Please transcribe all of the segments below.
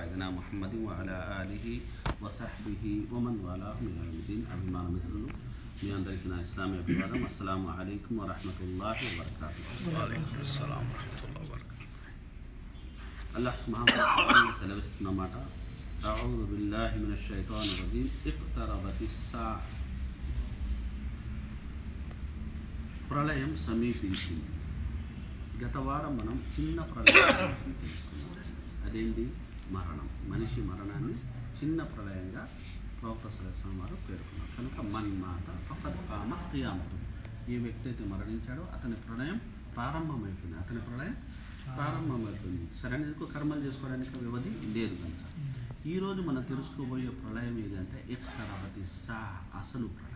سيدنا محمد وعلى آله وصحبه ومن والاه من يوم الدين అభిమాన మిత్రులు మీ అందరికీ నా ఇస్లామీ అభివాదం అస్సలాము అలైకుం వరహమతుల్లాహి వబర్కాతు వాలేకుమ్ అస్సలాం వరహమతుల్లాహి వబరకాతుహు అల్లాహ్ సుబ్హానహు సెలవిస్తున్నమాట అఊదు బిల్లాహి మినష్ షైతానిర్ రజీమ్ ఇక్తరబతిస్ సా ప్రళయం సమీపించింది గత వారం మనం చిన్న ప్రళయం గురించి తెలుసుకున్నాం అదేంటి మరణం మనిషి మరణాన్ని చిన్న ప్రళయంగా ప్రవక్త సలహం వారు పేర్కొన్నారు కనుక మన్ మాట ఫకద్ కామ క్రియామతు ఏ వ్యక్తి అయితే మరణించాడో అతని ప్రళయం ప్రారంభమైపోయింది అతని ప్రళయం ప్రారంభమైపోయింది సరే నీకు కర్మలు చేసుకోవడానికి వ్యవధి లేదు కనుక ఈరోజు మనం తెలుసుకోబోయే ప్రళయం ఏదంటే ఇక్కరవతి సా అసలు ప్రళయం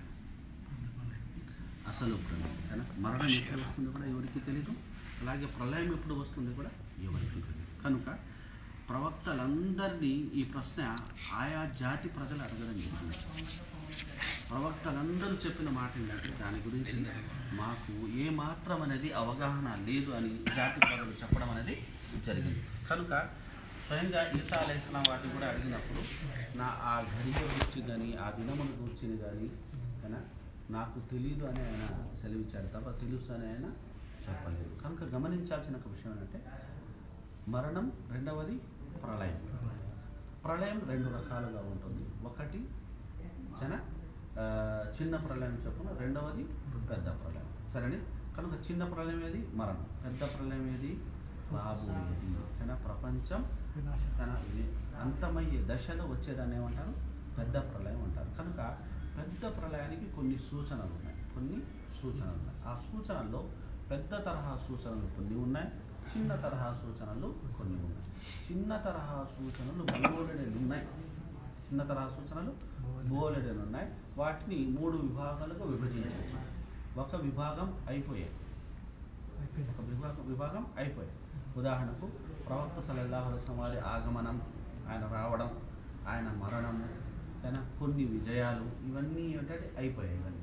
అసలు ప్రళయం కదా మరణం ఎప్పుడు వస్తుందో కూడా ఎవరికి తెలియదు అలాగే ప్రళయం ఎప్పుడు వస్తుందో కూడా ఎవరికి తెలియదు కనుక ప్రవక్తలందరినీ ఈ ప్రశ్న ఆయా జాతి ప్రజలు అడగడం జరిగింది ప్రవక్తలందరూ చెప్పిన మాట ఏంటంటే దాని గురించి మాకు ఏ మాత్రం అనేది అవగాహన లేదు అని జాతి ప్రజలు చెప్పడం అనేది జరిగింది కనుక స్వయంగా ఈసా అలైస్లాం వాటిని కూడా అడిగినప్పుడు నా ఆ ఘడియ గురించి కానీ ఆ దినమును గురించి కానీ అయినా నాకు తెలియదు అని ఆయన సెలవిచ్చాడు తప్ప తెలుసు అని ఆయన చెప్పలేదు కనుక గమనించాల్సిన ఒక విషయం ఏంటంటే మరణం రెండవది ప్రళయం ప్రళయం రెండు రకాలుగా ఉంటుంది ఒకటి జన ఆ, చిన్న ప్రళయం చొప్పున రెండవది పెద్ద ప్రళయం సరేనే కనుక చిన్న ప్రళయం ఏది మరణం పెద్ద ప్రళయం ఏది రాబోయేది కానీ ప్రపంచం తన వి- అంతమయ్యే దశలో వచ్చేదాన్ని ఏమంటారు పెద్ద ప్రళయం అంటారు కనుక పెద్ద ప్రళయానికి కొన్ని సూచనలు ఉన్నాయి కొన్ని సూచనలు ఉన్నాయి ఆ సూచనల్లో పెద్ద తరహా సూచనలు కొన్ని ఉన్నాయి చిన్న తరహా సూచనలు కొన్ని ఉన్నాయి చిన్న తరహా సూచనలు బోలెడని ఉన్నాయి చిన్న తరహా సూచనలు బోలెడని ఉన్నాయి వాటిని మూడు విభాగాలుగా విభజించవచ్చు ఒక విభాగం అయిపోయాయి ఒక విభాగం విభాగం అయిపోయాయి ఉదాహరణకు ప్రవక్త సలల్లాహు అలైహి వారి ఆగమనం ఆయన రావడం ఆయన మరణం ఆయన కొన్ని విజయాలు ఇవన్నీ ఏంటంటే అయిపోయాయి ఇవన్నీ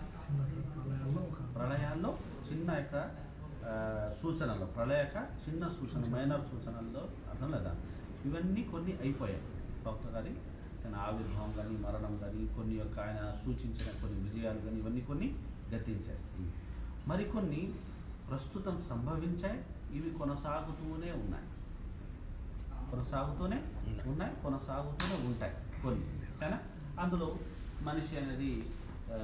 ప్రళయాల్లో చిన్న యొక్క ఆ, సూచనలు ప్రళయక చిన్న సూచన మైనర్ సూచనల్లో అర్థం లేదా ఇవన్నీ కొన్ని అయిపోయాయి ప్రవక్త గారి తన ఆవిర్భావం కానీ మరణం కానీ కొన్ని యొక్క ఆయన సూచించిన కొన్ని విజయాలు కానీ ఇవన్నీ కొన్ని గతించాయి మరికొన్ని ప్రస్తుతం సంభవించాయి ఇవి కొనసాగుతూనే ఉన్నాయి కొనసాగుతూనే ఉన్నాయి కొనసాగుతూనే ఉంటాయి కొన్ని కానీ అందులో మనిషి అనేది ఆ,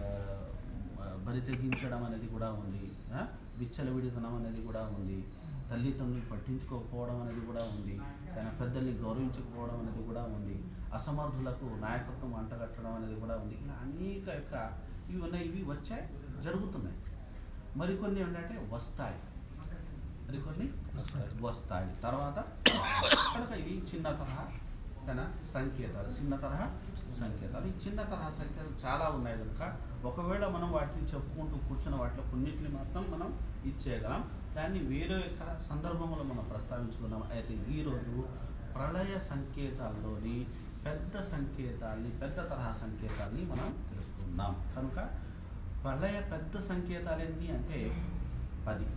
బరి తెగించడం అనేది కూడా ఉంది ఆ, విచ్చలవిడితనం అనేది కూడా ఉంది తల్లిదండ్రులు పట్టించుకోకపోవడం అనేది కూడా ఉంది కానీ పెద్దల్ని గౌరవించకపోవడం అనేది కూడా ఉంది అసమర్థులకు నాయకత్వం అంటగట్టడం అనేది కూడా ఉంది ఇలా అనేక యొక్క ఇవి ఉన్నాయి ఇవి వచ్చాయి జరుగుతున్నాయి మరికొన్ని ఏంటంటే వస్తాయి మరికొన్ని వస్తాయి తర్వాత కనుక ఇవి చిన్న తరహా కన్నా సంకేతాలు చిన్న తరహా సంకేతాలు ఈ చిన్న తరహా సంకేతాలు చాలా ఉన్నాయి కనుక ఒకవేళ మనం వాటిని చెప్పుకుంటూ కూర్చున్న వాటిలో కొన్నిటిని మాత్రం మనం ఇచ్చేయగలం దాన్ని వేరే యొక్క సందర్భంలో మనం ప్రస్తావించుకున్నాం అయితే ఈరోజు ప్రళయ సంకేతాల్లోని పెద్ద సంకేతాల్ని పెద్ద తరహా సంకేతాల్ని మనం తెలుసుకుందాం కనుక ప్రళయ పెద్ద సంకేతాలు ఎన్ని అంటే పది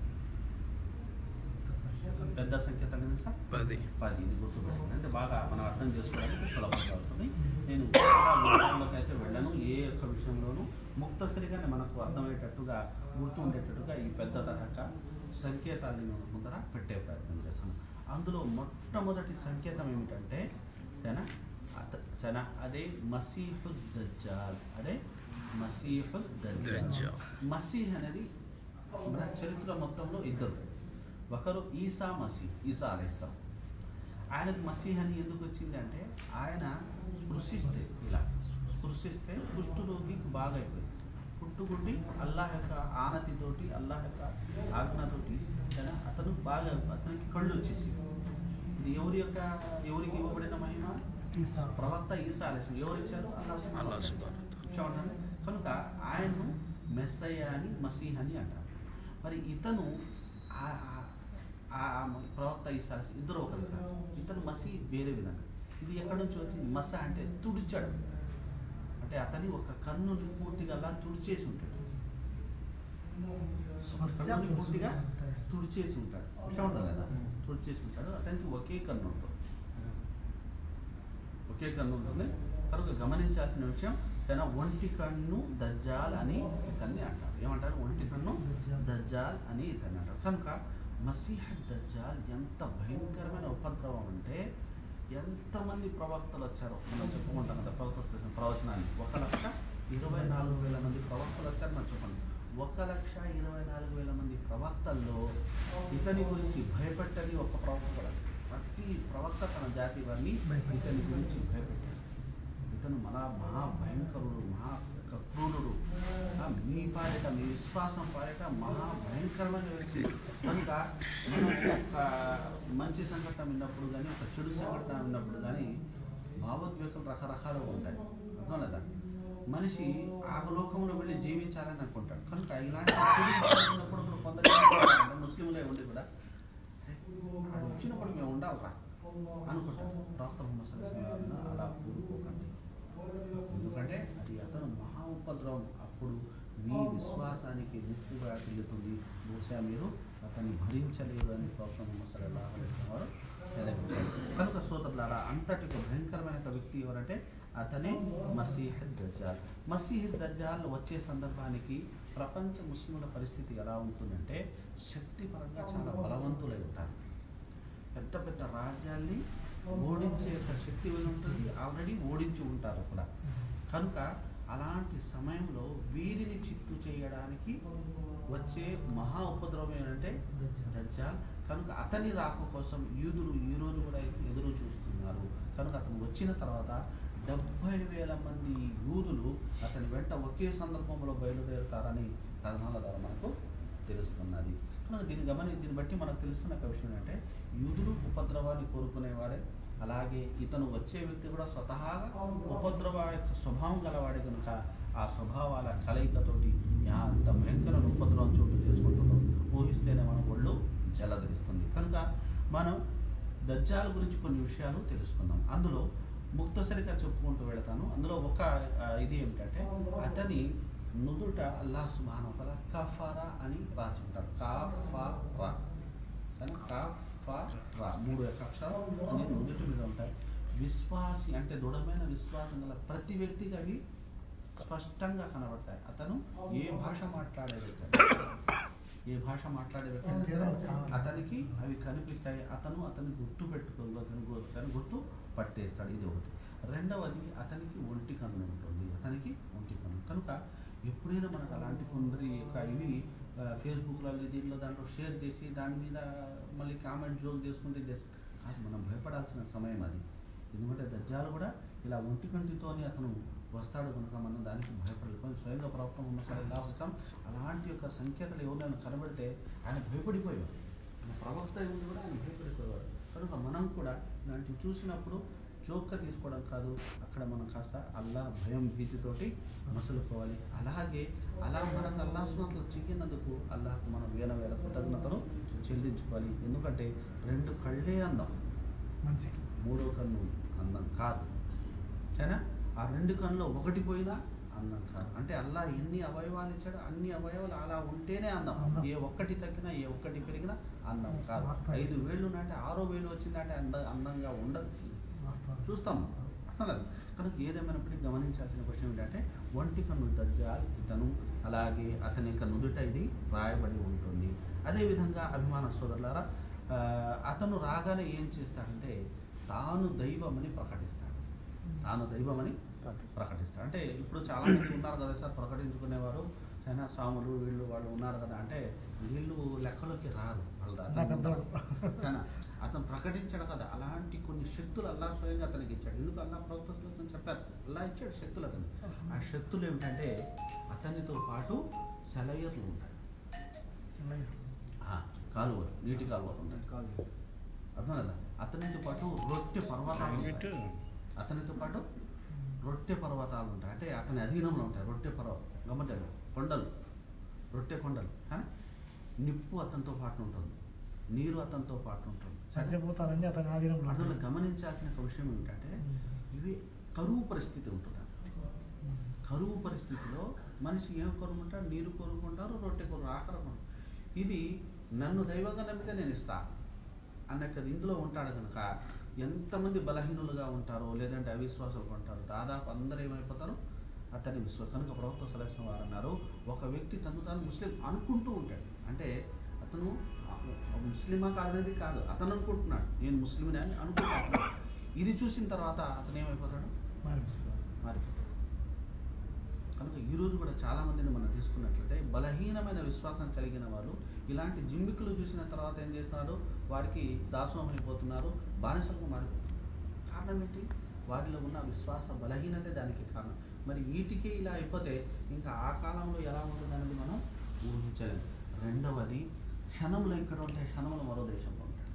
పెద్ద సంకేతాలు ఎన్ని సార్ పది పది ఇది గుర్తుపెట్టుకోండి అంటే బాగా మనం అర్థం చేసుకోవడానికి సులభంగా ఉంటుంది నేను చాలా వివరాల్లోకి అయితే వెళ్ళను ఏ ఒక్క విషయంలోనూ ముక్తసరిగానే మనకు అర్థమయ్యేటట్టుగా గుర్తు ఉండేటట్టుగా ఈ పెద్ద తరహా సంకేతాన్ని మనం ముందర పెట్టే ప్రయత్నం చేస్తాను అందులో మొట్టమొదటి సంకేతం ఏమిటంటే జన అత జన అదే మసీహు దజ్జాల్ అదే మసీహు దజ్జాల్ దజ్జాల్. మసీహ్ అనేది మన చరిత్ర మొత్తంలో ఇద్దరు ఒకరు ఈసా మసీహ్ ఈసా అలైస్లాం ఆయనకు మసీహ్ అని ఎందుకు వచ్చింది అంటే ఆయన స్పృశిస్తే ఇలా స్పృశిస్తే కుష్ఠరోగి బాగా అయిపోయింది పుట్టుగుండి అల్లాహ్ యొక్క ఆనతితోటి అల్లాహ్ యొక్క ఆజ్ఞతోటి కదా అతను బాగా అతనికి కళ్ళు వచ్చేసి ఇది ఎవరి యొక్క ఎవరికి ఇవ్వబడిన మహిమ ప్రవక్త ఈసా అలైస్లాం ఎవరు ఇచ్చారు అల్లాహ్ సుబ్హానహు అల్లాహ్ వతాలా. సుబ్హానహు వతాలా. చూడండి కనుక ఆయన్ను మెస్సయ్య అని మసీహ్ అని అంటారు మరి ఇతను ఆ- ఆ- ఆ ప్రవక్త ఈసారి ఇద్దరు ఒకరు కాదు. ఇతను మసీ వేరే విధంగా ఇది ఎక్కడి నుంచి వచ్చింది మస అంటే తుడిచాడు అంటే అతని ఒక కన్ను పూర్తిగా అలా తుడిచేసి ఉంటాడు కన్నుని పూర్తిగా తుడిచేసి ఉంటాడు విషయం ఉంటుంది కదా తుడిచేసి ఉంటాడు అతనికి ఒకే కన్ను ఉంటుంది ఒకే కన్ను ఉంటుంది కనుక గమనించాల్సిన విషయం తన ఒంటి కన్ను దజ్జాల్ అని ఇతన్ని అంటారు ఏమంటారు ఒంటి కన్ను దజ్జాల్ అని ఇతన్ని అంటారు కనుక మసీహ్ దజ్జాల్ ఎంత భయంకరమైన ఉపద్రవం అంటే ఎంతమంది ప్రవక్తలు వచ్చారో మనం చెప్పుకుంటాం కదా ప్రవక్త శ్రేష్ఠ ప్రవచనాన్ని ఒక లక్ష ఇరవై నాలుగు వేల మంది ప్రవక్తలు వచ్చారు మనం చెప్పండి ఒక లక్ష ఇరవై నాలుగు వేల మంది ప్రవక్తల్లో ఇతని గురించి భయపెట్టని ఒక ప్రవక్త కూడా లేదు. ప్రతి ప్రవక్త తన జాతి వారిని ఇతని గురించి భయపెట్టాడు ఇతను మహా మహా భయంకరుడు మహా యొక్క క్రూరుడు ఆ, మీ పాలిట మీ విశ్వాసం పాలిట మహా భయంకరమైన వ్యక్తి కనుక మనం ఒక మంచి సంఘటన విన్నప్పుడు కానీ ఒక చెడు సంఘటన విన్నప్పుడు కానీ భావోద్వేగాలు రకరకాలుగా ఉంటాయి అర్థం లేదా మనిషి ఆ లోకంలో వెళ్ళి జీవించాలని అనుకుంటాడు కనుక ఇలాంటి చెడు విషయాలు విన్నప్పుడు ఇప్పుడు కొందరు ఏమంటారంటే ముస్లింలే ఉండి కూడా "అరే, ఆడు వచ్చినప్పుడు మేము ఉండాలిరా అనుకుంటారు ప్రవక్త ముహమ్మద్ సల్లల్లాహు అలైహి వసల్లం అలా కూరుకోకండి ఎందుకంటే అది అతను మహా ఉపద్రవం అప్పుడు మీ విశ్వాసానికి ముప్పుగా వెళ్తుంది బహుశా మీరు అతన్ని భరించలేరు అని ప్రవక్త ముహమ్మద్ సల్లల్లాహు అలైహి వసల్లం వారు సెలవించారు కనుక సోదరులారా అంతటి ఒక భయంకరమైన ఒక వ్యక్తి ఎవరంటే అతనే మసీహ్ దజ్జాల్ మసీహ్ దజ్జాల్ వచ్చే సందర్భానికి ప్రపంచ ముస్లింల పరిస్థితి ఎలా ఉంటుందంటే శక్తిపరంగా చాలా బలవంతులై ఉంటారు పెద్ద పెద్ద రాజ్యాల్ని ఓడించే ఒక శక్తి వీళ్ళు ఉంటుంది ఆల్రెడీ ఓడించి ఉంటారు కూడా కనుక అలాంటి సమయంలో వీరిని చిత్తు చేయడానికి వచ్చే మహా ఉపద్రవం ఏంటంటే దజ్జాల్ కనుక అతని రాక కోసం యూదులు ఈ రోజు కూడా ఎదురు చూస్తున్నారు కనుక అతను వచ్చిన తర్వాత డెబ్బై వేల మంది యూదులు అతని వెంట ఒకే సందర్భంలో బయలుదేరుతారని కథనాల ద్వారా మనకు తెలుస్తున్నది కనుక దీన్ని గమని దీన్ని బట్టి మనకు తెలుస్తున్న ఒక విషయం ఏంటంటే యూదులు ఉపద్రవాన్ని కోరుకునేవాడే అలాగే ఇతను వచ్చే వ్యక్తి కూడా స్వతహాగా ఉపద్రవ యొక్క స్వభావం గలవాడే కనుక ఆ స్వభావాల కలయికతోటి ఎంత భయంకర ఉపద్రవం చోటు చేసుకుంటుందో ఊహిస్తేనే మనం ఒళ్ళు జలధరిస్తుంది కనుక మనం దజ్జాల గురించి కొన్ని విషయాలు తెలుసుకుందాం అందులో ముక్తసరిగా చెప్పుకుంటూ వెళతాను అందులో ఒక ఆ, ఇది ఏమిటంటే అతని నుదుట అల్లాహ్ సుబ్హానహు వతఆలా కఫారా అని రాసి ఉంటారు కాఫారా కానీ కాఫారా మూడు యొక్క అక్షరాలు అన్ని నుదుటి మీద ఉంటాయి విశ్వాసి అంటే దృఢమైన విశ్వాసం గల ప్రతి వ్యక్తికి అవి స్పష్టంగా కనబడతాయి అతను ఏ భాష మాట్లాడే వ్యక్తి ఏ భాష మాట్లాడే వ్యక్తి అయినా సరే, అతనికి అవి కనిపిస్తాయి అతను అతన్ని గుర్తు పెట్టుకోదు అతను గు- అతను గుర్తు పట్టేస్తాడు ఇది ఒకటి రెండవది అతనికి ఒంటి కన్ను ఉంటుంది అతనికి ఒంటి కన్ను కనుక ఎప్పుడైనా మనకు అలాంటి కొందరి యొక్క ఇవి ఆ, ఫేస్బుక్లో దీనిలో దాంట్లో షేర్ చేసి దాని మీద మళ్ళీ కామెంట్ జోక్ చేసుకుంటే చేసు- కాదు మనం భయపడాల్సిన సమయం అది ఎందుకంటే దజ్జాలు కూడా ఇలా ఒంటి కంటితోని అతను వస్తాడు కనుక మనం దానికి భయపడలేదు స్వయంగా ప్రవక్త ఉన్న సలహా అలాంటి యొక్క సంకేతాలు ఎవరైనా కనబడితే ఆయన భయపడిపోయాడు ఆయన ప్రవక్త ఉండి కూడా ఆయన భయపడిపోయేవాడు కనుక మనం కూడా ఇలాంటివి చూసినప్పుడు జోక్గా తీసుకోవడం కాదు అక్కడ మనం కాస్త అల్లా భయం భీతితోటి మసులుకోవాలి అలాగే అలా మనకు అల్లా సున్నతలు చిక్కినందుకు అల్లాహకు మనం వేల వేల కృతజ్ఞతలు చెల్లించుకోవాలి ఎందుకంటే రెండు కళ్ళే అందం మనిషికి మూడో కన్ను అందం కాదు సరేనా ఆ రెండు కన్నులో ఒకటి పోయినా అందం కాదు అంటే అల్లా ఎన్ని అవయవాలు ఇచ్చాడో అన్ని అవయవాలు అలా ఉంటేనే అందం అందం. ఏ ఒక్కటి తగ్గినా ఏ ఒక్కటి పెరిగినా అందం కాదు వాస్తవం. ఐదు వేళ్ళు అంటే ఆరో వేలు వచ్చిందంటే అంద అందంగా ఉండదు వాస్తవం చూస్తాం అసలు కనుక ఏదేమైనప్పటికీ గమనించాల్సిన విషయం ఏంటంటే ఒంటి కన్ను దజ్జాల్ ఇతను అలాగే అతని యొక్క నుదుట ఇది రాయబడి ఉంటుంది అదేవిధంగా అభిమాన సోదరులారా ఆ, అతను రాగానే ఏం చేస్తాడంటే తాను దైవమని ప్రకటిస్తాడు తాను దైవమని ప్రకటిస్తాడు అంటే ఇప్పుడు చాలా మంది ఉన్నారు కదా సార్ ప్రకటించుకునేవారు చైనా స్వాములు వీళ్ళు వాళ్ళు ఉన్నారు కదా అంటే వీళ్ళు లెక్కలోకి రారు వాళ్ళ నాకు అర్థం. కానీ అతను ప్రకటించాడు కదా అలాంటి కొన్ని శక్తులు అల్లా స్వయంగా అతనికి ఇచ్చాడు ఎందుకు అల్లా ప్రవక్త సులభం చెప్పారు అల్లా ఇచ్చాడు శక్తులు అతను ఆ శక్తులు ఏమిటంటే అతనితో పాటు సెలయర్లు ఉంటాయి ఆ, కాలువలు నీటి కాలువలు ఉంటాయి అర్థం కదా అతనితో పాటు రొట్టె పర్వతాలు ఉంటాయి. అతనితో పాటు రొట్టె పర్వతాలు ఉంటాయి అంటే అతని అధీనంలో ఉంటాయి రొట్టె పర్వతం గమనించారు కొండలు రొట్టె కొండలు కానీ నిప్పు అతనితో పాటు ఉంటుంది నీరు అతనితో పాటు ఉంటుంది సరే? సత్యపోతానని అతని ఆధీనంలో అందులో ఉంటుంది. గమనించాల్సిన ఒక విషయం ఏంటంటే ఇవి కరువు పరిస్థితి ఉంటుంది కరువు పరిస్థితిలో మనిషి ఏం కోరుకుంటాడు నీరు కోరుకుంటారు రొట్టె కోరు ఆకరం ఇది నన్ను దైవంగా నమ్మితే నేను ఇస్తా అన్న కదా ఇందులో ఉంటాడు కనుక ఎంతమంది బలహీనులుగా ఉంటారో లేదంటే అవిశ్వాసులుగా ఉంటారో దాదాపు అందరూ ఏమైపోతారు అతని విశ్వాసం కనుక ప్రవక్త సలహం వారు అన్నారు ఒక వ్యక్తి తను తాను ముస్లిం అనుకుంటూ ఉంటాడు అంటే అతను ఆ ముస్లిమా కాదనేది కాదు అతను అనుకుంటున్నాడు నేను ముస్లింని అని అనుకుంటున్నాడు ఇది చూసిన తర్వాత అతను ఏమైపోతాడు మారిపిస్తారు మారిపోతాడు కనుక ఈరోజు కూడా చాలామందిని మనం తీసుకున్నట్లయితే బలహీనమైన విశ్వాసం కలిగిన వారు ఇలాంటి జిమ్మికులు చూసిన తర్వాత ఏం చేస్తున్నారు వారికి దాసోహం అయిపోతున్నారు బానిసలకు మారిపోతున్నారు కారణం ఏంటి వారిలో ఉన్న విశ్వాస బలహీనతే దానికి కారణం మరి వీటికి ఇలా అయిపోతే ఇంకా ఆ కాలంలో ఎలా ఉంటుందనేది మనం ఊహించలేము రెండవది క్షణములు ఇక్కడ ఉంటే క్షణములు మరో దేశంలో ఉంటాయి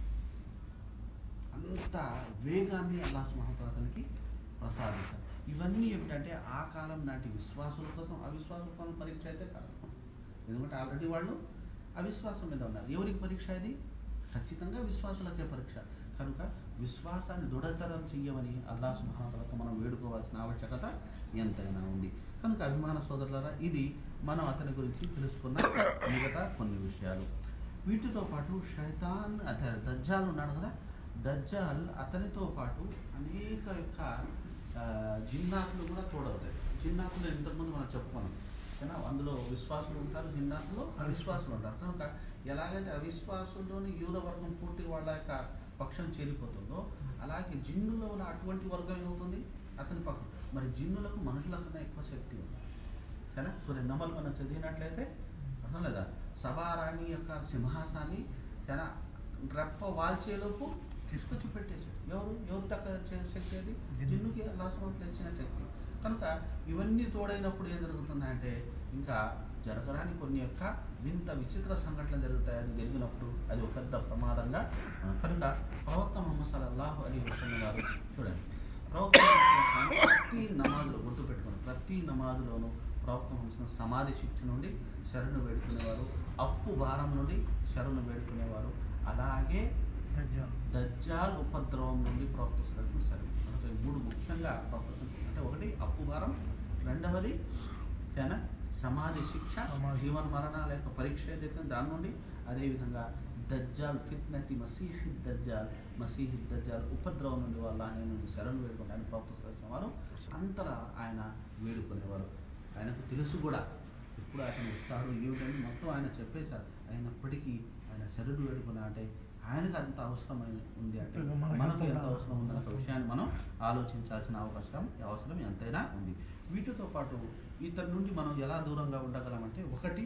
అంత వేగాన్ని అల్లాహ్ సుబ్హానహు అతనికి ప్రసాదించారు ఇవన్నీ ఏమిటంటే ఆ కాలం నాటి విశ్వాసుల కోసం అవిశ్వాసుల కోసం పరీక్ష అయితే కాదు ఎందుకంటే ఆల్రెడీ వాళ్ళు అవిశ్వాసం మీద ఉన్నారు ఎవరికి పరీక్ష ఇది ఖచ్చితంగా విశ్వాసులకే పరీక్ష కనుక విశ్వాసాన్ని దృఢతరం చెయ్యమని అల్లాహ్ సుబ్హానహు మనం వేడుకోవాల్సిన ఆవశ్యకత ఎంతైనా ఉంది కనుక అభిమాన సోదరులారా ఇది మనం అతని గురించి తెలుసుకున్న మిగతా కొన్ని విషయాలు వీటితో పాటు శైతాన్ అత దజ్జాల్ ఉన్నాడు కదా దజ్జాల్ అతనితో పాటు అనేక యొక్క ఆ, జిన్నాతులు కూడా తోడవుతాయి జిన్నాతులు ఇంతకుముందు మనం చెప్పుకున్నాం ఓకేనా అందులో విశ్వాసులు ఉంటారు జిన్నాతులు అవిశ్వాసులు ఉంటారు కనుక ఎలాగైతే అవిశ్వాసుల్లోని యూద వర్గం పూర్తి వాళ్ళ యొక్క పక్షం చేరిపోతుందో అలాగే జిన్నులో ఉన్న అటువంటి వర్గం ఏమవుతుంది అతని పక్కన మరి జిన్నులకు మనుషుల కన్నా ఎక్కువ శక్తి ఉంది సరేనా సూర్య నమల్ మనం చదివినట్లయితే అర్థం లేదా సభారాణి యొక్క సింహాసాన్ని తన రెప్ప వాల్చేలోపు తీసుకొచ్చి పెట్టేసాడు ఎవరు ఎవరు తక్కువ శక్తి అది జిన్ను. జిన్నుకి అల్లాసమంతులు ఇచ్చిన శక్తి కనుక ఇవన్నీ తోడైనప్పుడు ఏం జరుగుతుందంటే ఇంకా జరగరాని కొన్ని యొక్క వింత విచిత్ర సంఘటనలు జరుగుతాయి అది జరిగినప్పుడు అది ఒక పెద్ద ప్రమాదంగా ఆ, కనుక ప్రవక్త ముహమ్మద్ సల్లల్లాహు అలీ వసల్లం గారు చూడండి ప్రవక్త ముహమ్మద్ ప్రతి నమాజులో గుర్తుపెట్టుకోండి ప్రతి నమాజులోనూ ప్రవక్త ముహమ్మద్ సమాధి శిక్ష నుండి శరణు వేడుకునేవారు అప్పు భారం నుండి శరణు వేడుకునేవారు అలాగే దజ్జాల్ దజ్జాల్ ఉపద్రవం నుండి ప్రవక్త సరకు సరే కనుక ఈ మూడు ముఖ్యంగా ప్రవక్త అంటే ఒకటి అప్పు భారం రెండవది ఓకేనా సమాధి శిక్ష సమాధి. జీవన మరణాల యొక్క పరీక్ష ఏదైతే దాని నుండి అదేవిధంగా దజ్జాల్ ఫిత్నతి మసీహి దజ్జాల్ మసీహి దజ్జాల్ ఉపద్రవం నుండి వాళ్ళ నేను శరణు వేడుకుంటాను ప్రవక్త సరస్వం వారు అంతలా ఆయన వేడుకునేవారు ఆయనకు తెలుసు కూడా ఎప్పుడు ఆయన వస్తాడు ఏమిటని మొత్తం ఆయన చెప్పేశారు అయినప్పటికీ ఆయన శరణు వేడుకున్నా అంటే ఆయనకు అంత అవసరమైన ఉంది అంటే ఇప్పుడు మనకి మనకు ఎంత ఎంత ఉండాలి? అవసరం ఉందన్న ఒక విషయాన్ని మనం ఆలోచించాల్సిన అవకాశం అవసరం ఎంతైనా ఉంది వీటితో పాటు ఇతని నుండి మనం ఎలా దూరంగా ఉండగలమంటే ఒకటి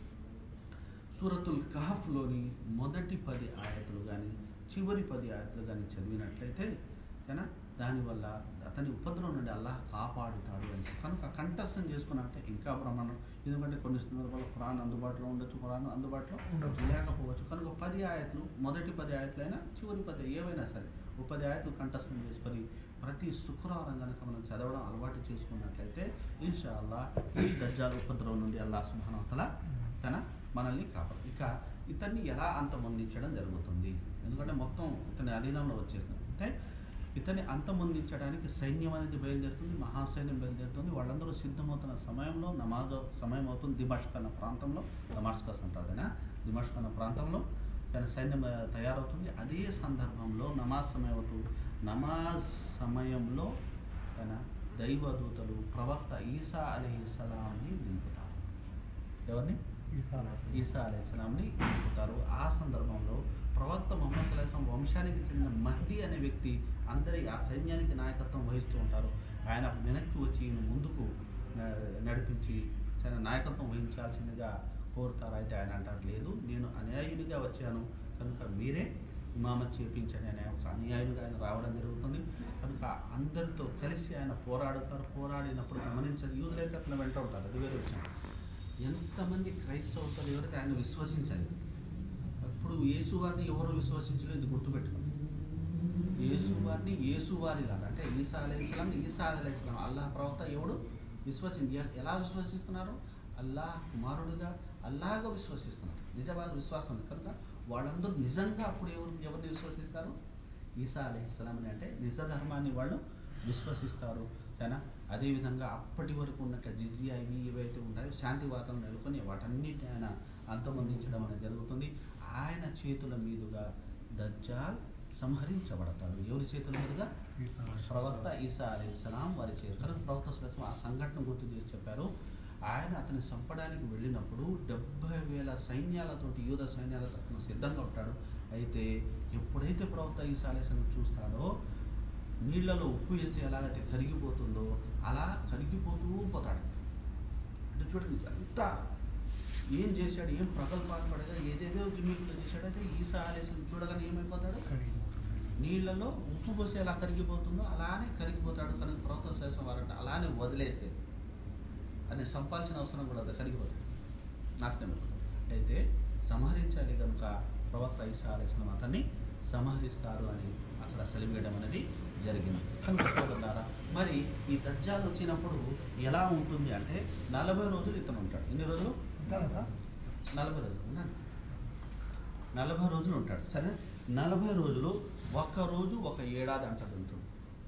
సూరతుల్ కహఫ్లోని మొదటి పది ఆయతులు కానీ చివరి పది ఆయతులు కానీ చదివినట్లయితే ఓకేనా దానివల్ల అతని ఉపద్రవం నుండి అల్లాహ్ కాపాడుతాడు అని కనుక కంఠస్థం చేసుకున్నట్టే ఇంకా ప్రమాణం ఎందుకంటే కొన్ని సందర్భాల్లో ఖురాన్ అందుబాటులో ఉండొచ్చు ఖురాన్ అందుబాటులో ఉండొచ్చు. లేకపోవచ్చు కనుక పది ఆయతులు మొదటి పది ఆయతులైనా చివరి పది ఏవైనా సరే ఒక పది ఆయతులు కంఠస్థం చేసుకొని ప్రతి శుక్రవారం కనుక మనం చదవడం అలవాటు చేసుకున్నట్లయితే ఇన్షా అల్లా ఈ దజ్జాల్ ఉపద్రవం నుండి అల్లా సుభానవతల తన మనల్ని కాపాడు ఇక ఇతన్ని ఎలా అంతమొందించడం జరుగుతుంది ఎందుకంటే మొత్తం ఇతని అధీనంలో వచ్చేసింది అంటే ఇతన్ని అంతమొందించడానికి సైన్యం అనేది బయలుదేరుతుంది మహాసైన్యం బయలుదేరుతుంది వాళ్ళందరూ సిద్ధమవుతున్న సమయంలో నమాజ్ సమయం అవుతుంది దిమాష్క్ అన్న ప్రాంతంలో దమాస్కస్ అంటారు కదా దిమాష్క్ అన్న ప్రాంతంలో తన సైన్యం ఆ, తయారవుతుంది అదే సందర్భంలో నమాజ్ సమయం అవుతుంది నమాజ్ సమయంలో తన దైవదూతలు ప్రవక్త ఈసా అలీ ఇస్లాంని దింపుతారు ఎవరిని ఈసా ఈసా అలైహిస్సలాంని దింపుతారు ఆ సందర్భంలో ప్రవక్త మొహమ్మద్ సల్లాహం వంశానికి చెందిన మహ్దీ అనే వ్యక్తి అందరి ఆ సైన్యానికి నాయకత్వం వహిస్తూ ఉంటారు ఆయన వెనక్కి వచ్చి ఈయన ముందుకు ఆ, నడిపించి తన నాయకత్వం వహించాల్సిందిగా కోరుతారు అయితే ఆయన అంటారు లేదు నేను అన్యాయునిగా వచ్చాను కనుక మీరే ఇమామత్ చేపించండి అనే ఒక అన్యాయునిగా ఆయన రావడం జరుగుతుంది కనుక అందరితో కలిసి ఆయన పోరాడుతారు పోరాడినప్పుడు గమనించారు యూదులైతే అట్లా వెంట ఉంటారు అది వేరే విషయం ఎంతమంది క్రైస్తవులు ఎవరైతే ఆయన విశ్వసించాలి అప్పుడు యేసువారిని ఎవరు విశ్వసించలేదు ఇది గుర్తుపెట్టుకోండి యేసువారిని యేసువారిలాగా అంటే ఈసా అలైహిస్లాం ఈసా అలైహిస్లాం అల్లాహ్ ప్రవక్త ఎవడు విశ్వసించి ఎలా విశ్వసిస్తున్నారు అల్లాహ్ కుమారుడుగా అల్లాగా విశ్వసిస్తున్నారు నిజమైన విశ్వాసం ఉంది. కనుక వాళ్ళందరూ నిజంగా అప్పుడు ఎవరు ఎవరిని విశ్వసిస్తారు ఈసా అలైహిస్లాంని అంటే నిజ ధర్మాన్ని వాళ్ళు విశ్వసిస్తారు సరేనా అదేవిధంగా అప్పటి వరకు ఉన్నట్టు జిజియా ఇవి ఏవైతే ఉన్నాయో శాంతి వాతావరణం నెలకొని వాటన్నిటిని ఆయన అంతమొందించడం అనేది జరుగుతుంది ఆయన చేతుల మీదుగా దజ్జాల్ సంహరించబడతాడు ఎవరి చేతుల మీదుగా ఈసా ప్రవక్త ఈసా అలీస్లాం వారి చేస్తారు ప్రవక్త సలహం ఆ సంఘటన గుర్తు చేసి చెప్పారు ఆయన అతన్ని చంపడానికి వెళ్ళినప్పుడు డెబ్బై వేల సైన్యాలతోటి యూద సైన్యాలతో అతను సిద్ధంగా ఉంటాడు అయితే ఎప్పుడైతే ప్రవక్త ఈసా అలీస్లాం చూస్తాడో నీళ్లలో ఉప్పు వేసి ఎలాగైతే కరిగిపోతుందో అలా కరిగిపోతూ పోతాడు అంటే చూడండి ఎంత ఏం చేశాడు ఏం ప్రగల్భాలు పడగా ఏదేదో జిమ్మికులు చేశాడైతే ఈసా ఆలస్యం చూడగానే ఏమైపోతాడు నీళ్ళలో ఉప్పు పోసి ఎలా కరిగిపోతుందో అలానే కరిగిపోతాడు కనుక ప్రవక్త శేషం వారంటే అలానే వదిలేస్తే అని సంపాల్సిన అవసరం కూడా అది కరిగిపోతుంది నాశనం అయిపోతుంది అయితే సంహరించాలి కనుక ప్రవక్త ఈసా ఆలస్యం అతన్ని సంహరిస్తారు అని అక్కడ సెలవేయడం అనేది జరిగింది కనుక సోదరులారా మరి ఈ దజ్జాలు వచ్చినప్పుడు ఎలా ఉంటుంది అంటే నలభై రోజులు ఇతను ఉంటాడు ఎన్ని రోజులు అంతేనా సార్ నలభై రోజులు ఉన్నాడు నలభై రోజులు ఉంటాడు సరే నలభై రోజులు ఒక్క రోజు ఒక ఏడాది అంటది ఉంటుంది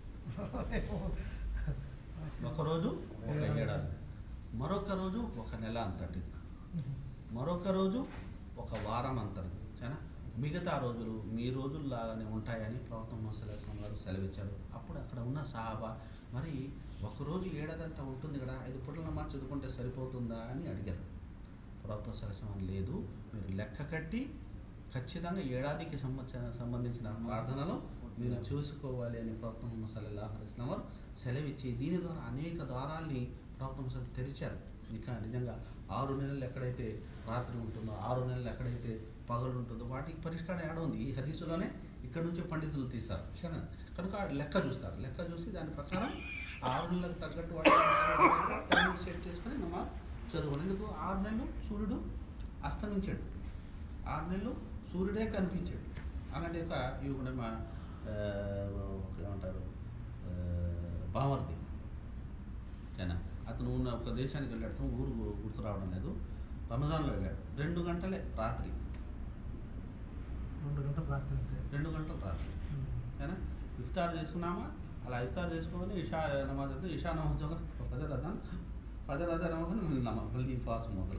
ఒక రోజు ఒక ఏడాది మరొక రోజు ఒక నెల అంతటి మరొక రోజు ఒక వారం అంతటి సరేనా మిగతా రోజులు మీ రోజుల్లాగానే ఉంటాయని ప్రవక్త ముసలేసం గారు సెలవిచ్చారు అప్పుడు అక్కడ ఉన్న సాహబా మరి ఒక రోజు ఏడాదంతా ఉంటుంది కదా ఐదు పుట్ల మాట చదువుకుంటే సరిపోతుందా అని అడిగారు ప్రవక్త సలసం లేదు మీరు లెక్క కట్టి ఖచ్చితంగా ఏడాదికి సంబంధించిన సంబంధించిన ప్రార్థనలు మీరు చూసుకోవాలి అని ప్రవక్త ముహమ్మద్ సల్లల్లాహు అలైహి వసల్లం వారు సెలవిచ్చి దీని ద్వారా అనేక ద్వారాల్ని ప్రవక్త ముసలి తెరిచారు ఇంకా నిజంగా ఆరు నెలలు ఎక్కడైతే రాత్రి ఉంటుందో ఆరు నెలలు ఎక్కడైతే పగలు ఉంటుందో వాటికి పరిష్కారం ఏడ ఉంది ఈ హదీసులోనే ఇక్కడ నుంచి పండితులు తీస్తారు సరే కనుక ఆ లెక్క చూస్తారు లెక్క చూసి దాని ప్రకారం ఆ ఆరు నెలలకు తగ్గట్టు వాటి టైమింగ్ సెట్ చేసుకొని నమాజ్ చదువుకోండి ఎందుకు ఆరు నెలలు సూర్యుడు అస్తమించాడు ఆరు నెలలు సూర్యుడే కనిపించాడు అలాంటి ఒక ఇవి కూడా మా ఆ, ఒక ఏమంటారు ఆ, బామర్ది ఏనా అతను ఉన్న ఒక దేశానికి వెళ్ళాడు అతను ఊరు గు- గుర్తు రావడం లేదు రమజాన్లో వెళ్ళాడు రెండు గంటలే రాత్రి రెండు గంటలు రాత్రి అంతే రెండు గంటలు రాత్రి ఉమ్. ఏనా ఇఫ్తార్ చేసుకున్నామా అలా ఇఫ్తార్ చేసుకొని ఇషా నమాజ్ అయితే ఇషా నమాజ్ పదే రథం పదే రథ నమాజ్ మళ్ళీ నమాజ్ మళ్ళీ ఫాస్ మొదలు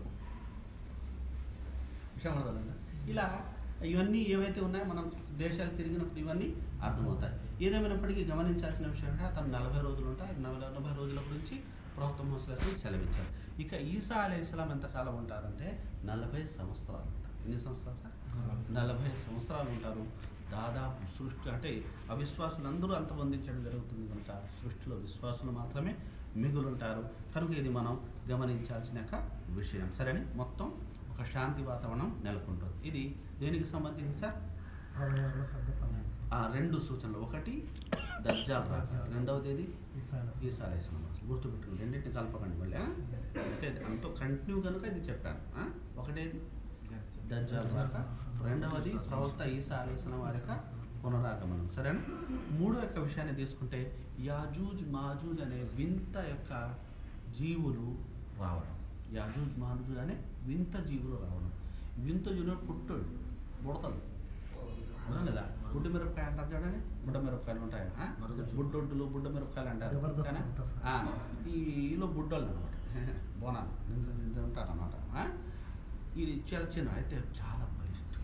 ఇషా మొదలండి ఇలా ఇవన్నీ ఏవైతే ఉన్నాయో మనం దేశాలు తిరిగినప్పుడు ఇవన్నీ అర్థమవుతాయి ఏదేమైనప్పటికీ గమనించాల్సిన విషయం అంటే అతను నలభై రోజులు ఉంటాయి నలభై నలభై రోజుల గురించి ప్రవక్త ముసలాసం సెలవిచ్చారు ఇక ఈసా అలీ ఇస్లాం ఎంతకాలం ఉంటారంటే నలభై సంవత్సరాలు ఉంటారు ఎన్ని సంవత్సరాలు సార్ నలభై సంవత్సరాలు ఉంటారు దాదాపు సృష్టి అంటే అవిశ్వాసులు అందరూ అంతమొందించడం జరుగుతుంది కనుక సృష్టిలో విశ్వాసులు మాత్రమే మిగులుంటారు కనుక ఇది మనం గమనించాల్సిన యొక్క విషయం సరేని మొత్తం ఒక శాంతి వాతావరణం నెలకొంటుంది ఇది దేనికి సంబంధించి సార్ ప్రళయాలు పెద్ద ప్రళయం సార్. ఆ రెండు సూచనలు ఒకటి దజ్జాల్ రాక రెండవది ఏది ఈసా అలైహిస్సలాం. ఈసాలేసిన గుర్తుపెట్టుకుని రెండింటిని కలపకండి మళ్ళీ ఆ? అంటే అంత కంటిన్యూ కనుక ఇది చెప్పాను ఆ? ఒకటేది దజ్జాల్ రాక రెండవది ప్రవక్త ఈసా అలీస్లం వారి యొక్క పునరాగమనం సరేనా మూడో యొక్క విషయాన్ని తీసుకుంటే యాజూజ్ మాజూజ్ అనే వింత యొక్క జీవులు రావడం యాజూజ్ మాజూజ్ అనే వింత జీవులు రావడం వింత జీవులు పుట్టుడు బుడతలు అవునా లేదా బుడ్డ మిరపకాయ అంటారు చూడండి బుడ్డ మిరపకాయలు ఉంటాయి ఆ? బుడ్డొడ్డులు బుడ్డ మిరపకాయలు అంటారు జబర్దస్త్ కానీ, ఉంటారు సార్. ఆ, ఈ ఈలో బుడ్డోళ్ళు అనమాట బోనాలు ఉంటారు అనమాట ఇది చాలా చిన్న అయితే చాలా బలిష్టం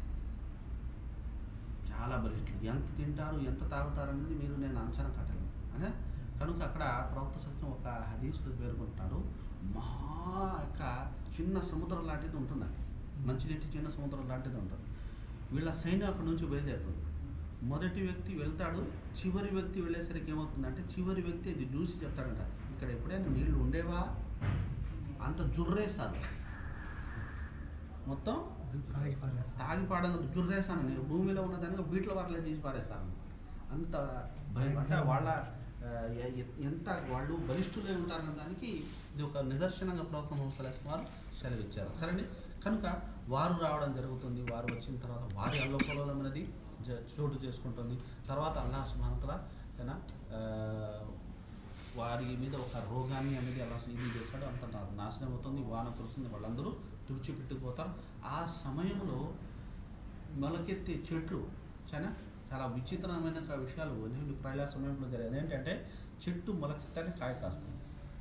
చాలా బలిష్టం ఎంత తింటారు ఎంత తాగుతారు అనేది మీరు నేను అంచనా కట్టలేను అనే కనుక అక్కడ ప్రవక్త సత్యం ఒక హదీస్లో పేర్కొంటున్నారు మహా యొక్క చిన్న సముద్రం లాంటిది ఉంటుందండి మంచినీటి చిన్న సముద్రం లాంటిది ఉంటుంది వీళ్ళ సైన్యం అక్కడ నుంచి బయలుదేరుతుంది మొదటి వ్యక్తి వెళ్తాడు చివరి వ్యక్తి వెళ్ళేసరికి ఏమవుతుందంటే చివరి వ్యక్తి ఇది చూసి చెప్తాడంట ఇక్కడ ఎప్పుడైనా నీళ్లు ఉండేవా అంత జుర్రేసారు మొత్తం జు- తాగి పారేస్తారు. తాగి పాడను జుర్రేసాను నేను భూమిలో ఉన్నదానికి బీట్ల వాటిలో తీసి పారేస్తాను అంత భయం అంటే వాళ్ళ ఆ, ఎ- ఎ- ఎంత వాళ్ళు బలిష్ఠులై ఉంటారన్న దానికి ఇది ఒక నిదర్శనంగా ప్రవక్త ముహమ్మద్ వారు సెలవిచ్చారు సరేండి కనుక వారు రావడం జరుగుతుంది వారు వచ్చిన తర్వాత వారి అల్లకొలం అనేది జ- చోటు చేసుకుంటుంది తర్వాత అల్లాహ్ సుమానతల ఏనా వారి మీద ఒక రోగాన్ని అనేది అలా ఇది చేశాడు అంత నా- నాశనం అవుతుంది వాన కురుస్తుంది వాళ్ళందరూ తుడిచిపెట్టుకుపోతారు ఆ సమయంలో మొలకెత్తే చెట్లు చాలా చాలా విచిత్రమైన క- విషయాలు అనేవి ప్రళయ సమయంలో జరిగేది ఏంటంటే చెట్టు మొలకెత్తని కాయ కాస్తుంది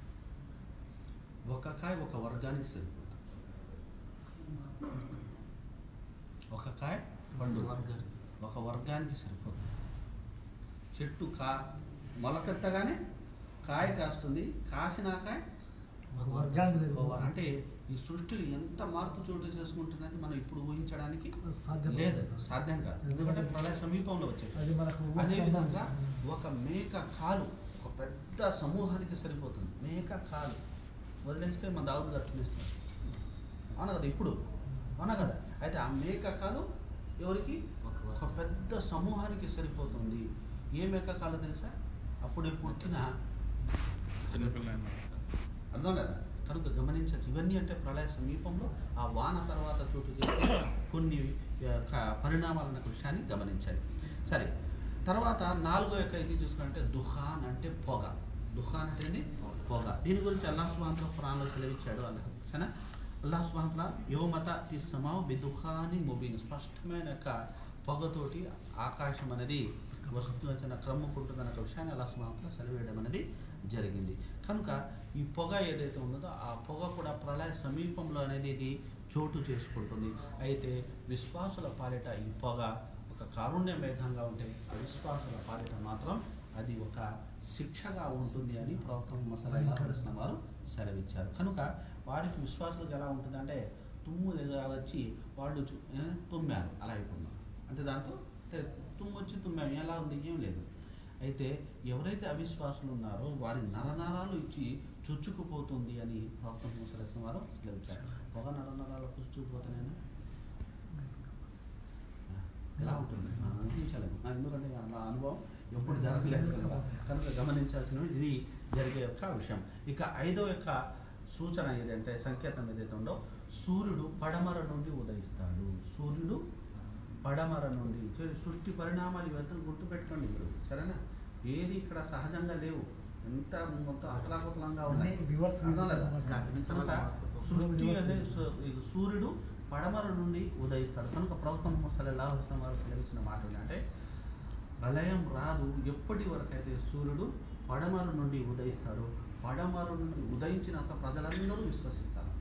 ఒక కాయ ఒక వర్గానికి సరిపోతుంది ఒక కాయ పండు వర్గానికి ఒక వర్గానికి సరిపోతుంది చెట్టు కా మొలకెత్తగానే కాయ కాస్తుంది కాసినాక ఒక వర్గానికి ఓ- సరిపోతుంది. అంటే ఈ సృష్టిలో ఎంత మార్పు చోటు చేసుకుంటున్నది మనం ఇప్పుడు ఊహించడానికి సాధ్యం లేదు కాదు సార్. సాధ్యం కాదు ఎందుకంటే ఎందుకంటే ప్రళయ సమీపంలో వచ్చేసి అది మనకు అదేవిధంగా ఒక మేక కాలు ఒక పెద్ద సమూహానికి సరిపోతుంది మేక కాలు వదిలేస్తే మన దావుడు దర్శనిస్తాం అవునా కదా ఇప్పుడు అవునా కదా అయితే ఆ మేక కాలు ఎవరికి ఒక పెద్ద సమూహానికి సరిపోతుంది ఏ మేక కాలు తెలుసా అప్పుడే పుట్టిన చిన్నపిల్ల అర్థం కదా కనుక గమనించచ్చు ఇవన్నీ అంటే ప్రళయ సమీపంలో ఆ వాన తర్వాత చోటు చేసే కొన్ని ఆ, క- పరిణామాలు అన్న విషయాన్ని గమనించాలి సరే తర్వాత నాలుగో యొక్క ఇది చూసుకుంటే దుహాన్ అంటే పొగ దుహాన్ అంటే ఏంది పొగ దీని గురించి అల్లాహ్ సుబాంతుల పురాణంలో సెలవిచ్చాడు అల్లాహ్ సరేనా అల్లాహ్ సుబాంతుల యోమత తిస్సమావ్ బిదుహాని ముబీన్ స్పష్టమైన యొక్క పొగతోటి ఆకాశం అనేది వస్తున్న క్రమ్ముకుంటుందన్న ఒక విషయాన్ని అల్లాహ్ సుబాంతుల సెలవేయడం అనేది జరిగింది కనుక ఈ పొగ ఏదైతే ఉన్నదో ఆ పొగ కూడా ప్రళయ సమీపంలో అనేది ఇది చోటు చేసుకుంటుంది అయితే విశ్వాసుల పాలిట ఈ పొగ ఒక కారుణ్య మేఘంగా ఉంటే అవిశ్వాసుల పాలిట మాత్రం అది ఒక శిక్షగా ఉంటుంది అని ప్రవక్త మసలిన వారు సెలవిచ్చారు కనుక వారికి విశ్వాసులకు ఎలా ఉంటుంది అంటే తుమ్ము దగ్గర వచ్చి వాళ్ళు చూ- ఏ, తుమ్మారు అలా అయిపోయింది అంటే దాంతో అంటే తుమ్ము వచ్చి తుమ్మాము ఎలా ఉంది ఏం లేదు అయితే ఎవరైతే అవిశ్వాసులు ఉన్నారో వారి నరనరాలు ఇచ్చి చొచ్చుకుపోతుంది అని ప్రవక్త ముసలిసిన వారు సెలవిచ్చారు పొగ నరనరాలు చొచ్చుకుపోతానేనా ఎలా ఉంటుంది మనం ఊహించలేము నాకు ఎందుకంటే నా అనుభవం ఎప్పుడు జరగలేదు కనుక కనుక గమనించాల్సినవి ఇది జరిగే యొక్క విషయం ఇక ఐదో యొక్క సూచన ఏదంటే సంకేతం ఏదైతే ఉందో సూర్యుడు పడమర నుండి ఉదయిస్తాడు సూర్యుడు పడమర నుండి చూడండి, సృష్టి పరిణామాలు ఇవన్నీ గుర్తుపెట్టుకోండి మీరు సరేనా ఏది ఇక్కడ సహజంగా లేవు ఎంత మొత్తం అతలాకుతలంగా ఉన్నాయి అన్నీ reverse అర్థం లేదా? reverse కనుక సృష్టి అనే సూ- ఈ సూర్యుడు పడమర నుండి ఉదయిస్తాడు కనుక ప్రవక్త సలహా వారు సెలవిచ్చిన మాట ఏంటంటే ప్రళయం రాదు ఎప్పటి వరకు అయితే సూర్యుడు పడమర నుండి ఉదయిస్తాడు పడమర నుండి ఉదయించినంత ప్రజలందరూ విశ్వసిస్తారు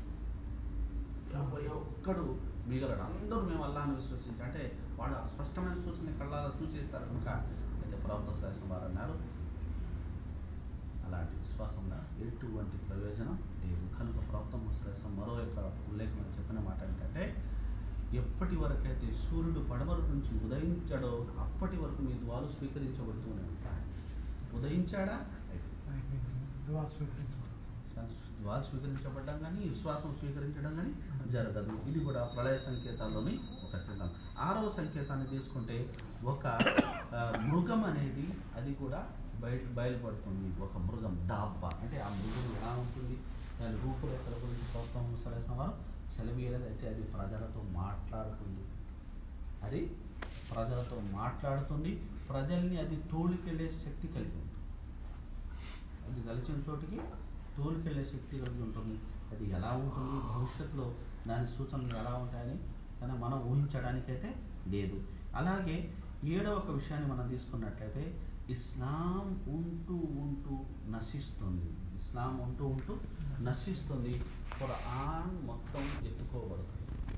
యాభై ఒక్కడు మిగలడు అందరూ మేము అల్లాహను విశ్వసించి అంటే వాడు ఆ స్పష్టమైన సూచన కళ్ళారా చూసేస్తారు కనుక అయితే ప్రవక్త శ్రేష్ఠ వారు అన్నారు అలాంటి విశ్వాసంగా ఎటువంటి ప్రయోజనం లేదు కనుక ప్రవక్త శ్రేష్ఠం మరో యొక్క ఉల్లేఖనం చెప్పిన మాట ఏంటంటే ఎప్పటి వరకు అయితే సూర్యుడు పడమర నుంచి ఉదయించాడో అప్పటి వరకు మీ ద్వాలు స్వీకరించబడుతూనే ఉంటాయి ఉదయించాడా దువా స్వీకరించబడు వాళ్ళు స్వీకరించబడ్డం కానీ విశ్వాసం స్వీకరించడం కానీ జరగదు ఇది కూడా ప్రళయ సంకేతాల్లోని ఒక చిహ్నం ఆరవ సంకేతాన్ని తీసుకుంటే ఒక ఆ, మృగం అనేది అది కూడా బయట బయలుపడుతుంది ఒక మృగం దాబ్బ అంటే ఆ మృగం ఎలా ఉంటుంది దాని రూపురేఖల గురించి ప్రోత్సాహం సలహా వారు సెలవీయలేదు అయితే అది ప్రజలతో మాట్లాడుతుంది అది ప్రజలతో మాట్లాడుతుంది ప్రజల్ని అది తోలుకెళ్ళే శక్తి కలిగి ఉంది అది కలిసిన చోటికి తోలుకెళ్ళే శక్తి కలిగి ఉంటుంది అది ఎలా ఉంటుంది భవిష్యత్తులో దాని సూచనలు ఎలా ఉంటాయని కానీ మనం ఊహించడానికైతే లేదు అలాగే ఏడవ ఒక విషయాన్ని మనం తీసుకున్నట్లయితే ఇస్లాం ఉంటూ ఉంటూ నశిస్తుంది ఇస్లాం ఉంటూ ఉంటూ నశిస్తుంది ఖురాన్ మొత్తం ఎత్తుకోబడుతుంది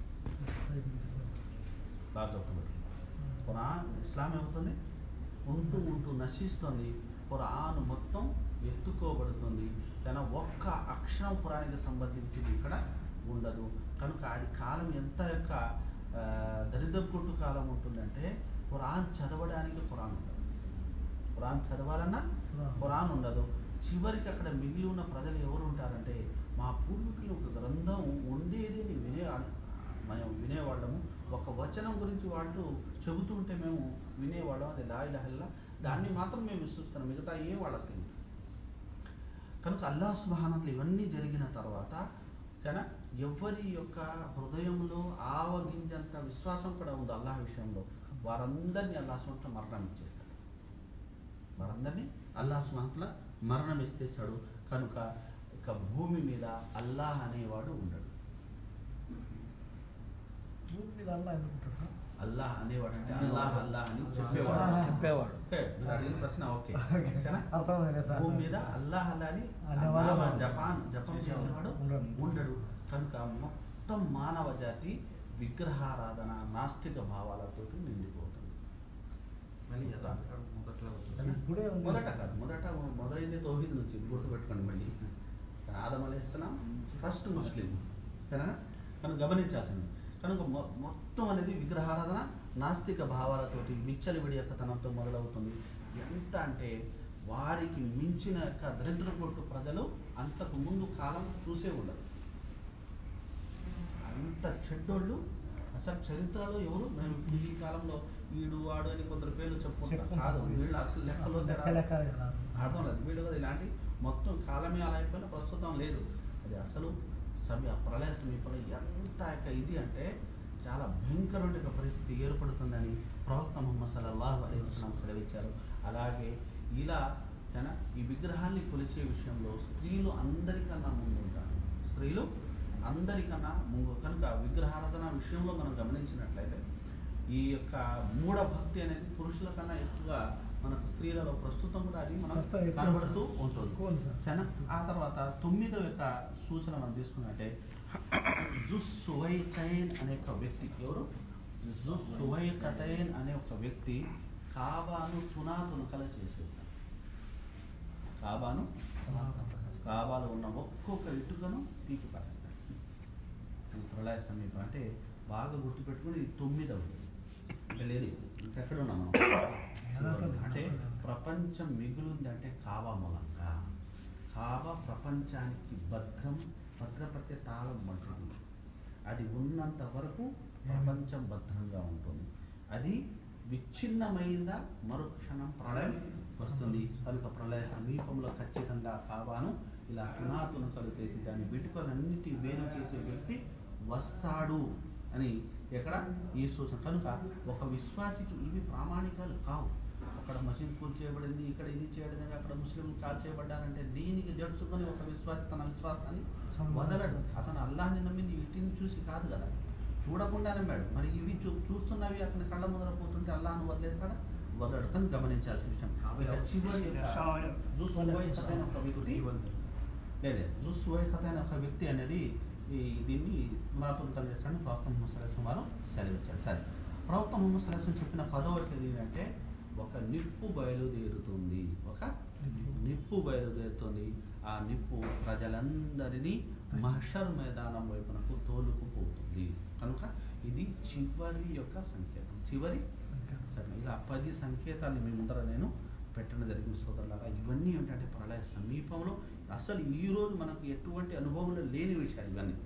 బాగా గుర్తుపెట్టు ఖురాన్ ఇస్లాం ఏమవుతుంది ఉంటూ ఉంటూ నశిస్తుంది ఖురాన్ మొత్తం ఎత్తుకోబడుతుంది కానీ ఒక్క అక్షరం ఖురానికి సంబంధించింది ఇక్కడ ఉండదు కనుక అది కాలం ఎంత యొక్క ఆ, దరిద్రపుట్టు కాలం ఉంటుందంటే ఖురాన్ చదవడానికి ఖురాన్ ఉండదు ఖురాన్ చదవాలన్నా ఖురాన్ ఉండదు చివరికి అక్కడ మిగిలి ఉన్న ప్రజలు ఎవరు ఉంటారంటే మా పూర్వీకులు ఒక గ్రంథం ఉండేది అని వినే మనం వినేవాళ్ళము ఒక వచనం గురించి వాళ్ళు చెబుతూ ఉంటే మేము వినేవాళ్ళం అది లా ఇలాహల్లా దాన్ని మాత్రం మేము విశ్వస్తున్నాం మిగతా ఏం వాళ్ళకి తెలియదు కనుక అల్లా సుబహానతలు ఇవన్నీ జరిగిన తర్వాత కానీ ఎవరి యొక్క హృదయంలో ఆవగింజంత విశ్వాసం కూడా ఉంది అల్లాహ్ విషయంలో వారందరినీ అల్లా సుమంత మరణం ఇచ్చేస్తాడు వారందరినీ అల్లా సుమంతల మరణం ఇస్తేస్తాడు కనుక ఇక భూమి మీద అల్లాహ్ అనేవాడు ఉండడు భూమి మీద అల్లా ఎందుకుంటాడు సార్ అల్లాహ్ అనేవాడు అంటే అల్లాహ్ అల్లాహ్ అని చెప్పేవాడు చెప్పేవాడు ఓకే మీరు అడిగిన ప్రశ్న ఓకే ఓకేనా? అర్థమైంది సార్ భూమి మీద అల్లాహ్ అల్లా అని అనేవాడు నామ ఉండడు. జపాన్ జపం చేసేవాడు ఉండడు. ఉండడు కనుక మొత్తం మానవ జాతి విగ్రహారాధన నాస్తిక భావాలతో నిండిపోతుంది మళ్ళీ ఎలా అంటారు మొదట్లో సరేనా? గుడే ఉంది. మొదట కాదు మొదట మొదలైంది తౌహీద్ నుంచి ఇది గుర్తుపెట్టుకోండి మళ్ళీ ఆదం అలైహిస్సలాం ఫస్ట్ ముస్లిం సరేనా కనుక గమనించాల్సింది కనుక మొ- మొత్తం అనేది విగ్రహారాధన నాస్తిక భావాలతోటి విచ్చలి విడియక్కతనంతో మొదలవుతుంది ఎంత అంటే వారికి మించిన యొక్క దరిద్ర కొట్టు ప్రజలు అంతకు ముందు కాలం చూసే ఉండదు అంత చెడ్డోళ్ళు అసలు చరిత్రలో ఎవరు మేము ఇప్పుడు ఈ కాలంలో వీడు వాడు అని కొందరు పేర్లు చెప్పుకుంటారు చెప్పుకుంటాం. కాదు వీళ్ళు అసలు లెక్కలో అసలు లెక్క లెక్కలే రాదు. అర్థం లేదు వీళ్ళు కూడా ఇలాంటి మొత్తం కాలమే అలా అయిపోయినా ప్రస్తుతం లేదు అది అసలు సమయ ప్రళయ సమీపంలో ఎంత యొక్క ఇది అంటే చాలా భయంకరమైన ఒక పరిస్థితి ఏర్పడుతుందని ప్రవక్త ముహమ్మద్ సల్లల్లాహు అలైహి వసల్లం సెలవిచ్చారు అలాగే ఇలా ఏనా, ఈ విగ్రహాన్ని కొలిచే విషయంలో స్త్రీలు అందరికన్నా ముందు ఉంటారు స్త్రీలు అందరికన్నా ముందు కనుక విగ్రహారాధన విషయంలో మనం గమనించినట్లయితే ఈ యొక్క మూఢ భక్తి అనేది పురుషుల కన్నా ఎక్కువగా మనకు స్త్రీలలో ప్రస్తుతం కూడా అది మనం ప్రస్తుతం ఎక్కువ కనబడుతూ సార్. ఉంటుంది ఎక్కువ ఉంది సార్. సరేనా ఆ తర్వాత తొమ్మిదవ యొక్క సూచన మనం తీసుకున్నట్టే జుస్సువైకైన్ అనే ఒక వ్యక్తి ఎవరు జుస్సువైకతైన్ అనే ఒక వ్యక్తి కాబాను తునాతునకల చేసేస్తాడు కాబాను కాబాలో ఉన్న ఒక్కొక్క ఇటుకను పీకి పారేస్తాడు ఈ ప్రళయ సమీపం అంటే బాగా గుర్తుపెట్టుకుని ఇది తొమ్మిదవది అంటే లేదు ఇంకా ఎక్కడ ఉన్నాం మనం ఏదైనా అంటే అసలు ప్రపంచం మిగులుంది అంటే కాబా మూలంగా కాబా ప్రపంచానికి భద్రం భద్రపరిచే తాళం వంటిది అది ఉన్నంత వరకు ప్రపంచం భద్రంగా ఉంటుంది అది విచ్ఛిన్నమైందా మరుక్షణం ప్రళయం వస్తుంది కనుక ప్రళయ సమీపంలో ఖచ్చితంగా కాబాను ఇలా పునాతునకలు చేసి దాని వెటుకలన్నిటి వేరు చేసే వ్యక్తి వస్తాడు అని ఎక్కడ ఈ సూచన కనుక ఒక విశ్వాసికి ఇవి ప్రామాణికాలు కావు అక్కడ మసీద్ కూల్ చేయబడింది ఇక్కడ ఇది చేయడం అక్కడ ముస్లింలు కాల్ చేయబడ్డారంటే దీనికి జడుచుకొని ఒక విశ్వాసి తన విశ్వాసాన్ని వదలడు అతను అల్లాహ్ని నమ్మింది వీటిని చూసి కాదు కదా చూడకుండా నమ్మాడు మరి ఇవి చూ చూస్తున్నవి అతని కళ్ళ ముందర పోతుంటే అల్లాహ్ను వదిలేస్తాడా వదలడు కానీ గమనించాల్సిన విషయం ఇక చివరి యొక్క దుస్సువైఖత అయిన ఒక వ్యక్తి లేదు దుస్సువైఖత అయిన ఒక వ్యక్తి అనేది ఈ దీన్ని పునాతులు కలిగిస్తాడని ప్రవక్త ముహమ్మద్ సల్లాహం వారు సెలవిచ్చారు సరే ప్రవక్త ముహమ్మద్ సల్లాహం చెప్పిన పదవ ఏంటంటే ఒక నిప్పు బయలుదేరుతుంది ఒక నిప్పు బయలుదేరుతుంది ఆ నిప్పు ప్రజలందరినీ మహషర్ మైదానం వైపునకు తోలుకుపోతుంది కనుక ఇది చివరి యొక్క సంకేతం చివరి సరే ఇలా పది సంకేతాలు మీ ముందర నేను పెట్టడం జరిగింది సోదరులారా ఇవన్నీ ఏంటంటే ప్రళయ సమీపంలో అసలు ఈ రోజు మనకు ఎటువంటి అనుభవంలో లేని విషయాలు ఇవన్నీ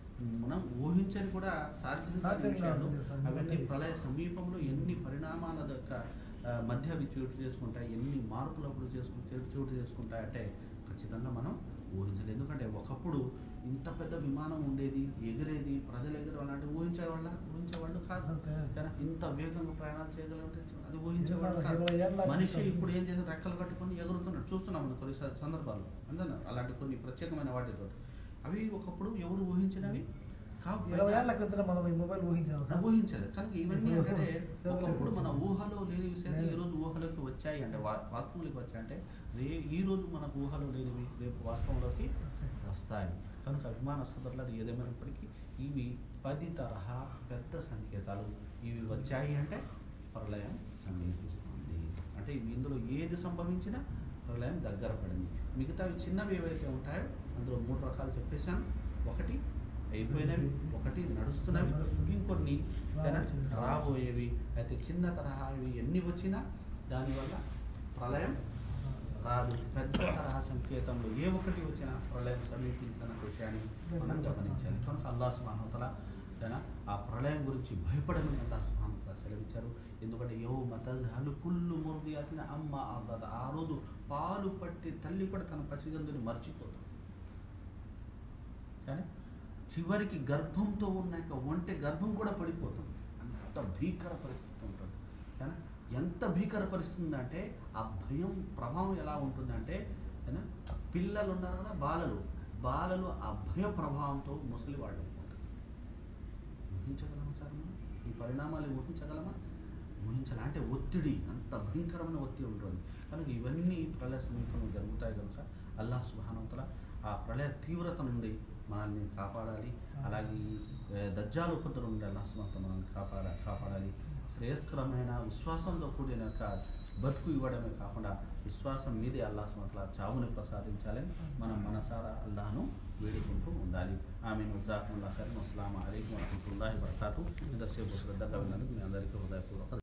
మనం ఊహించని కూడా సాధ్యం కాని సాధ్యం విషయాలు కాదు, సార్. అవన్నీ ప్రళయ సమీపంలో ఎన్ని పరిణామాల యొక్క ఆ, మధ్య అవి చోటు చేసుకుంటాయి ఎన్ని మార్పులు అప్పుడు చేసుకు చోటు చేసుకుంటాయి అంటే ఖచ్చితంగా మనం ఊహించలేదు ఎందుకంటే ఒకప్పుడు ఇంత పెద్ద విమానం ఉండేది ఎగిరేది ప్రజలు ఎగిరేవాళ్ళు ఊహించేవాళ్ళ ఊహించేవాళ్ళు కాదు అంతే. కానీ ఇంత వేగంగా ప్రయాణాలు చేయగలిగితే అది ఎన్నిసార్లు ఊహించేవాళ్ళు కాదు ఇరవై ఏళ్ళ మనిషి క్రితం. ఇప్పుడు ఏం చేసి రెక్కలు కట్టుకొని ఎగురుతున్నాడు చూస్తున్నాం మనం కొన్ని స- సందర్భాల్లో అంతేనా అలాంటి కొన్ని ప్రత్యేకమైన వాటితో అవి ఒకప్పుడు ఎవరు ఊహించినవి కావు ఇరవై ఏళ్ళ క్రితం మనం ఈ మొబైల్ ఊహించినాం సార్ ఊహించలేదు కనుక ఇవన్నీ ఇప్పుడు అంటే సెలవులకు ఒకప్పుడు మన వచ్చింది. ఊహలో లేని విషయాలు లేదు. ఈ రోజు ఊహలోకి వచ్చాయి అంటే వా- వాస్తవంలోకి వచ్చాయి అంటే రే ఈ రోజు మనకు ఊహలో లేనివి రేపు వాస్తవంలోకి వచ్చాయి. వస్తాయి కనుక అభిమాన సోదరులు ఏదేమైనప్పటికీ ఇవి పది తరహా పెద్ద సంకేతాలు ఇవి వచ్చాయి అంటే ప్రళయం సమీపిస్తుంది అంటే ఇవి ఇందులో ఏది సంభవించినా ప్రళయం దగ్గర పడింది మిగతావి చిన్నవి ఏవైతే ఉంటాయో అందులో మూడు రకాలు చెప్పేశాను ఒకటి అయిపోయినవి ఒకటి నడుస్తున్నవి నడుస్తున్నవి. ఇంకొన్ని సరేనా? రాబోయేవి. రాబోయేవి అయితే చిన్న తరహా ఇవి ఎన్ని వచ్చినా దానివల్ల ప్రళయం రాదు పెద్ద తరహా సంకేతంలో ఏ ఒక్కటి వచ్చినా ప్రళయం సమీపించిన విషయాన్ని మనం గమనించాలి కనుక అల్లా సుమానతల ఆ ప్రళయం గురించి భయపడమని అల్లా సుమానతల సెలవిచ్చారు ఎందుకంటే యో మతలు కుళ్ళు మురుది అతిన అమ్మ అవ్వదు ఆ రోజు పాలు పట్టి తల్లి కూడా తన పసిగందుని మర్చిపోతుంది కానీ చివరికి గర్భంతో ఉన్న యొక్క ఒంటె గర్భం కూడా పడిపోతుంది అంత భీకర పరిస్థితి ఉంటుంది కానీ ఎంత భీకర పరిస్థితి ఉందంటే ఆ భయం ప్రభావం ఎలా ఉంటుందంటే ఏనా? పిల్లలు ఉన్నారు కదా బాలలు బాలలు ఆ భయ ప్రభావంతో ముసలి వాళ్ళు అయిపోతారు ఊహించగలమా సార్ మనం ఈ పరిణామాలు ఊహించగలమా ఊహించాలి అంటే ఒత్తిడి అంత భయంకరమైన ఒత్తిడి ఉంటుంది కనుక ఇవన్నీ ప్రళయ సమీపంలో జరుగుతాయి కనుక అల్లాహ్ సుబానవతల ఆ ప్రళయ తీవ్రత నుండి మనల్ని కాపాడాలి అలాగే ఈ, ఏ, దజ్జాలు ఉపద్రవం నుండి అల్లాహ్ సుమంత మనల్ని కాపాడ కాపాడాలి శ్రేయస్కరమైన విశ్వాసంతో కూడిన యొక్క బతుకు ఇవ్వడమే కాకుండా విశ్వాసం మీదే అల్లాహ్ సుమంతల చావుని ప్రసాదించాలని మనం మనసారా అల్లాహను వేడుకుంటూ ఉండాలి ఆమె జజాకుముల్లాహ్ ఖైరన్ అస్సలాము అలైకుం వరహమతుల్లాహి వబరకాతు ఇంతసేపు శ్రద్ధగా విన్నందుకు మీ అందరికీ హృదయపూర్వక